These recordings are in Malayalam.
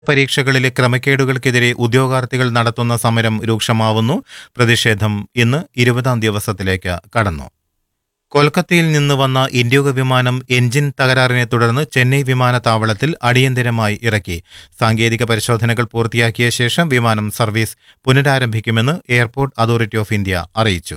പരീക്ഷകളിലെ ക്രമക്കേടുകൾക്കെതിരെ ഉദ്യോഗാർത്ഥികൾ നടത്തുന്ന സമരം രൂക്ഷമാവുന്നു പ്രതിഷേധം ഇന്ന് ഇരുപതാം ദിവസത്തിലേക്ക് കടന്നു കൊൽക്കത്തയിൽ നിന്ന് വന്ന ഇൻഡിഗോ വിമാനം എഞ്ചിൻ തകരാറിനെ തുടർന്ന് ചെന്നൈ വിമാനത്താവളത്തിൽ അടിയന്തരമായി ഇറക്കി സാങ്കേതിക പരിശോധനകൾ പൂർത്തിയാക്കിയ ശേഷം വിമാനം സർവീസ് പുനരാരംഭിക്കുമെന്ന് എയർപോർട്ട് അതോറിറ്റി ഓഫ് ഇന്ത്യ അറിയിച്ചു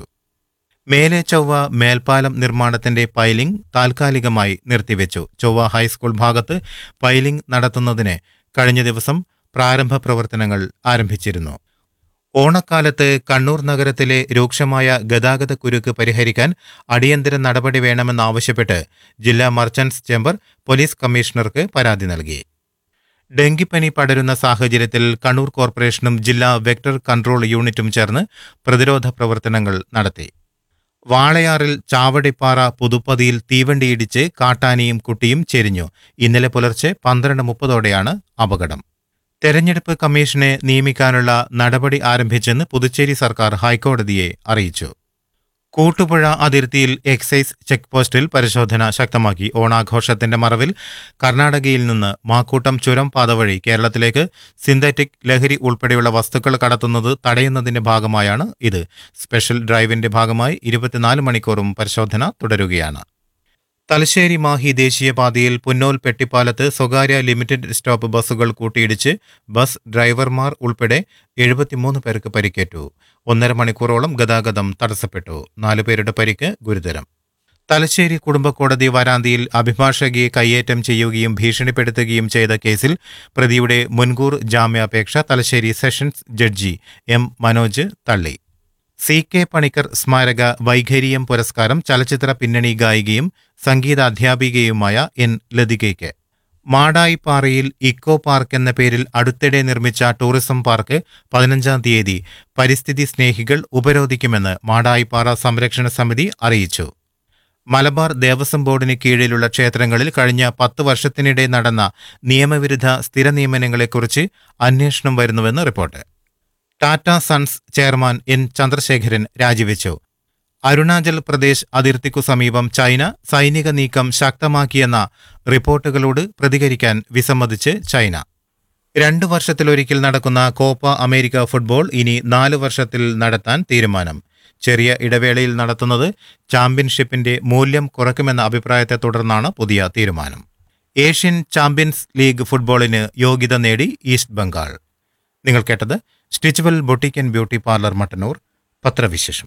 മേലെ ചൊവ്വ മേൽപ്പാലം നിർമ്മാണത്തിന്റെ പൈലിംഗ് താൽക്കാലികമായി നിർത്തിവെച്ചു ചൊവ്വ ഹൈസ്കൂൾ ഭാഗത്ത് പൈലിംഗ് നടത്തുന്നതിന് കഴിഞ്ഞ ദിവസം പ്രാരംഭ പ്രവർത്തനങ്ങൾ ആരംഭിച്ചിരുന്നു ഓണക്കാലത്ത് കണ്ണൂർ നഗരത്തിലെ രൂക്ഷമായ ഗതാഗത കുരുക്ക് പരിഹരിക്കാൻ അടിയന്തര നടപടി വേണമെന്നാവശ്യപ്പെട്ട് ജില്ലാ മർച്ചന്റ്സ് ചേംബർ പോലീസ് കമ്മീഷണർക്ക് പരാതി നൽകി ഡെങ്കിപ്പനി പടരുന്ന സാഹചര്യത്തിൽ കണ്ണൂർ കോർപ്പറേഷനും ജില്ലാ വെക്ടർ കൺട്രോൾ യൂണിറ്റും ചേർന്ന് പ്രതിരോധ പ്രവർത്തനങ്ങൾ നടത്തി വാളയാറിൽ ചാവടിപ്പാറ പുതുപ്പതിയിൽ തീവണ്ടിയിടിച്ച് കാട്ടാനിയും കുട്ടിയും ചെരിഞ്ഞു ഇന്നലെ പുലർച്ചെ പന്ത്രണ്ട് മുപ്പതോടെയാണ് അപകടം തെരഞ്ഞെടുപ്പ് കമ്മീഷനെ നിയമിക്കാനുള്ള നടപടി ആരംഭിച്ചെന്ന് പുതുച്ചേരി സർക്കാർ ഹൈക്കോടതിയെ അറിയിച്ചു കൂട്ടുപുഴ അതിർത്തിയിൽ എക്സൈസ് ചെക്ക് പോസ്റ്റിൽ പരിശോധന ശക്തമാക്കി ഓണാഘോഷത്തിന്റെ മറവിൽ കർണാടകയിൽ നിന്ന് മാക്കൂട്ടം ചുരം പാത വഴി കേരളത്തിലേക്ക് സിന്തറ്റിക് ലഹരി ഉൾപ്പെടെയുള്ള വസ്തുക്കൾ കടത്തുന്നത് തടയുന്നതിന്റെ ഭാഗമായാണ് ഇത് സ്പെഷ്യൽ ഡ്രൈവിന്റെ ഭാഗമായി ഇരുപത്തിനാല് മണിക്കൂറും പരിശോധന തുടരുകയാണ് തലശ്ശേരി മാഹി ദേശീയപാതയിൽ പുന്നോൽ പെട്ടിപ്പാലത്ത് സ്വകാര്യ ലിമിറ്റഡ് സ്റ്റോപ്പ് ബസ്സുകൾ കൂട്ടിയിടിച്ച് ബസ് ഡ്രൈവർമാർ ഉൾപ്പെടെ എഴുപത്തിമൂന്ന് പേർക്ക് പരിക്കേറ്റു ഒന്നര മണിക്കൂറോളം ഗതാഗതം തടസ്സപ്പെട്ടു നാലുപേരുടെ പരിക്ക് ഗുരുതരം തലശ്ശേരി കുടുംബക്കോടതി വരാന്തിയിൽ അഭിഭാഷകയെ കയ്യേറ്റം ചെയ്യുകയും ഭീഷണിപ്പെടുത്തുകയും ചെയ്ത കേസിൽ പ്രതിയുടെ മുൻകൂർ ജാമ്യാപേക്ഷ Thalassery sessions judge M Manoj തള്ളി സി കെ പണിക്കർ സ്മാരക വൈഖരിയം പുരസ്കാരം ചലച്ചിത്ര പിന്നണി ഗായികയും സംഗീത അധ്യാപികയുമായ എൻ ലതികയ്ക്ക് മാടായിപ്പാറയിൽ ഇക്കോ പാർക്ക് എന്ന പേരിൽ അടുത്തിടെ നിർമ്മിച്ച ടൂറിസം പാർക്ക് പതിനഞ്ചാം തീയതി പരിസ്ഥിതി സ്നേഹികൾ ഉപരോധിക്കുമെന്ന് മാടായിപ്പാറ സംരക്ഷണ സമിതി അറിയിച്ചു മലബാർ ദേവസ്വം ബോർഡിന് കീഴിലുള്ള ക്ഷേത്രങ്ങളിൽ കഴിഞ്ഞ പത്ത് വർഷത്തിനിടെ നടന്ന നിയമവിരുദ്ധ സ്ഥിര നിയമനങ്ങളെക്കുറിച്ച് അന്വേഷണം വരുന്നുവെന്ന് report Tata Sons chairman N Chandrasekaran രാജിവെച്ചു അരുണാചൽ പ്രദേശ് അതിർത്തിക്കു സമീപം ചൈന സൈനിക നീക്കം ശക്തമാക്കിയെന്ന റിപ്പോർട്ടുകളോട് പ്രതികരിക്കാൻ വിസമ്മതിച്ച് ചൈന രണ്ടു വർഷത്തിലൊരിക്കൽ നടക്കുന്ന കോപ്പ അമേരിക്ക ഫുട്ബോൾ ഇനി നാല് വർഷത്തിൽ നടത്താൻ തീരുമാനം ചെറിയ ഇടവേളയിൽ നടത്തുന്നത് ചാമ്പ്യൻഷിപ്പിന്റെ മൂല്യം കുറയ്ക്കുമെന്ന അഭിപ്രായത്തെ തുടർന്നാണ് പുതിയ തീരുമാനം ഏഷ്യൻ ചാമ്പ്യൻസ് ലീഗ് ഫുട്ബോളിന് യോഗ്യത നേടി ഈസ്റ്റ് ബംഗാൾ നിങ്ങൾ കേട്ടത് Stitchwell boutique and beauty parlour Mattannur പത്രവിശേഷം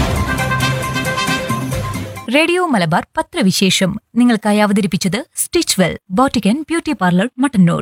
റേഡിയോ മലബാർ പത്രവിശേഷം നിങ്ങൾക്കായി അവതരിപ്പിച്ചത് Stitchwell boutique and beauty parlour Mattannur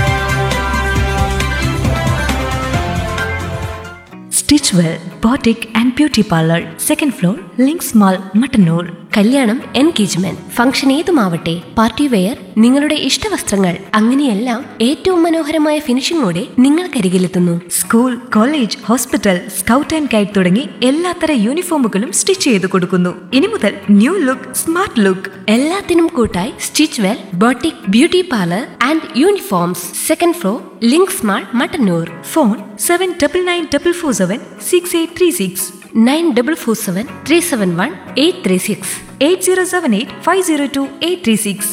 Stitchwell boutique and beauty parlour second floor Links mall Mattannur കല്യാണം എൻഗേജ്മെന്റ് ഫംഗ്ഷൻ ഏതുമാവട്ടെ പാർട്ടി വെയർ നിങ്ങളുടെ ഇഷ്ടവസ്ത്രങ്ങൾ അങ്ങനെയെല്ലാം ഏറ്റവും മനോഹരമായ ഫിനിഷിംഗോടെ നിങ്ങൾക്കരികിലെത്തുന്നു school college hospital scout and guide തുടങ്ങി എല്ലാത്തര യൂണിഫോമുകളും സ്റ്റിച്ച് ചെയ്ത് കൊടുക്കുന്നു ഇനി മുതൽ ന്യൂ ലുക്ക് സ്മാർട്ട് ലുക്ക് എല്ലാത്തിനും കൂട്ടായി Stitchwell boutique beauty parlour and uniforms second floor Links mall Mattannur phone seven double nine double four seven six eight three six nine double four seven three seven one eight three six eight zero seven eight five zero two eight three six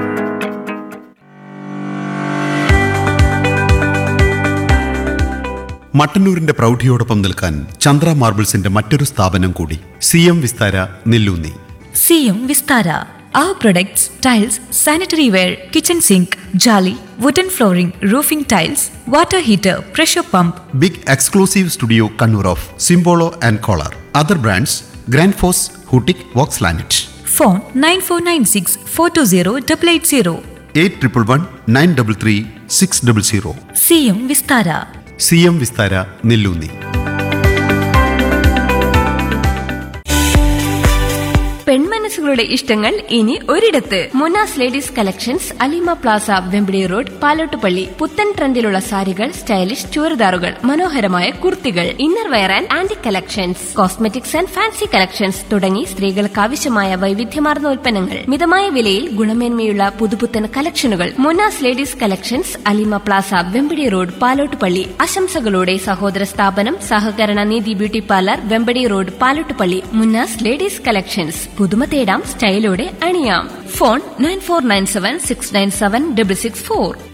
മട്ടന്നൂരിന്റെ പ്രൗഢിയോടൊപ്പം നിൽക്കാൻ ചന്ദ്ര മാർബിൾസിന്റെ മറ്റൊരു സ്ഥാപനം കൂടി C M Vistara Nelloonni C M Vistara Our products, tiles, sanitary ware, kitchen sink, jolly, wooden flooring, roofing tiles, water heater, pressure pump, big exclusive studio Kannur of Simpolo and Kohler other brands Grundfos ഫോസ് ഹൂട്ടിക് വോക്സ് ലാനറ്റ് phone 9496 420 880. Eight triple one nine double three six double zero C M Vistara C M Vistara Nelloonni പെൺമനസ്സുകളുടെ ഇഷ്ടങ്ങൾ ഇനി ഒരിടത്ത് Munas ladies collections Alima plaza Vembidi road Palottupalli പുത്തൻ ട്രെൻഡിലുള്ള സാരികൾ സ്റ്റൈലിഷ് ചുരിദാറുകൾ മനോഹരമായ കുർത്തികൾ ഇന്നർ വെയർ ആൻഡ് ആന്റി collections cosmetics and fancy collections തുടങ്ങി സ്ത്രീകൾക്ക് ആവശ്യമായ വൈവിധ്യമാർന്ന ഉൽപ്പന്നങ്ങൾ മിതമായ വിലയിൽ ഗുണമേന്മയുള്ള പുതുപുത്തൻ കളക്ഷനുകൾ Munas ladies collections Alima plaza Vembadi road Palottupalli ആശംസകളോടെ സഹോദര സ്ഥാപനം സഹകരണ Neethi beauty parlour Vembadi road Palottupalli Munas ladies collections പുതുമ തേടാം സ്റ്റൈലോടെ അണിയാം phone nine four nine seven six nine seven double six four